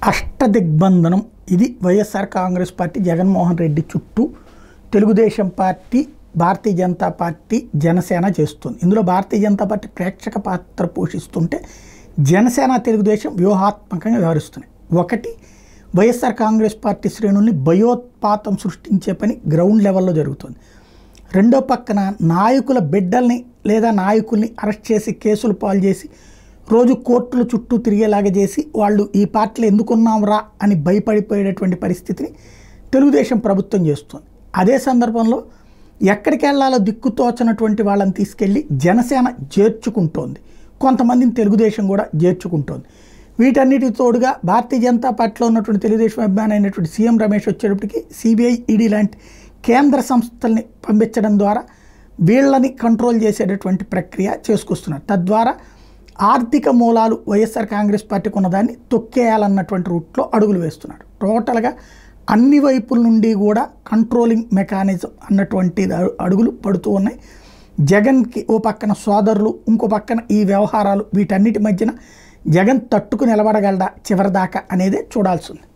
అష్టదిగ్బంధనం ఇది వైఎస్ఆర్ కాంగ్రెస్ పార్టీ జగన్మోహన్ రెడ్డి చుట్టూ Telugu Desam party Bharatiya Janata party Janasena చేస్తుంది ఇందులో భారతీయ జనతా పార్టీ ప్రేక్షక పాత్ర పోషిస్తుంటే జనసేన తెలుగుదేశం వ్యూహాత్మకంగా వ్యవహరిస్తున్నాయి ఒకటి వైఎస్ఆర్ కాంగ్రెస్ పార్టీ శ్రేణుల్ని భయోత్పాతం సృష్టించే పని గ్రౌండ్ లెవెల్లో జరుగుతుంది రెండో పక్కన నాయకుల బిడ్డల్ని లేదా నాయకుల్ని అరెస్ట్ చేసి కేసులు పాలు చేసి రోజు కోర్టుల చుట్టూ తిరిగేలాగా చేసి వాళ్ళు ఈ పార్టీలో ఎందుకున్నాంరా అని భయపడిపోయేటటువంటి పరిస్థితిని తెలుగుదేశం ప్రభుత్వం చేస్తుంది అదే సందర్భంలో ఎక్కడికి వెళ్ళాలో దిక్కుతోచనటువంటి వాళ్ళని తీసుకెళ్ళి జనసేన చేర్చుకుంటోంది కొంతమందిని తెలుగుదేశం కూడా చేర్చుకుంటోంది వీటన్నిటి తోడుగా భారతీయ జనతా పార్టీలో ఉన్నటువంటి తెలుగుదేశం అభిమాని అయినటువంటి సీఎం రమేష్ వచ్చేటప్పటికి సిబిఐ ఈడీ లాంటి కేంద్ర సంస్థల్ని పంపించడం ద్వారా వీళ్ళని కంట్రోల్ చేసేటటువంటి ప్రక్రియ చేసుకొస్తున్నారు తద్వారా ఆర్థిక మూలాలు వైఎస్ఆర్ కాంగ్రెస్ పార్టీకి ఉన్నదాన్ని తొక్కేయాలన్నటువంటి రూట్లో అడుగులు వేస్తున్నాడు టోటల్గా అన్ని వైపుల నుండి కూడా కంట్రోలింగ్ మెకానిజం అన్నటువంటి అడు- అడుగులు పడుతూ ఉన్నాయి జగన్కి ఓ పక్కన సోదరులు ఇంకో పక్కన ఈ వ్యవహారాలు వీటన్నిటి మధ్యన జగన్ తట్టుకు నిలబడగలడా చివరిదాకా అనేదే చూడాల్సి ఉంది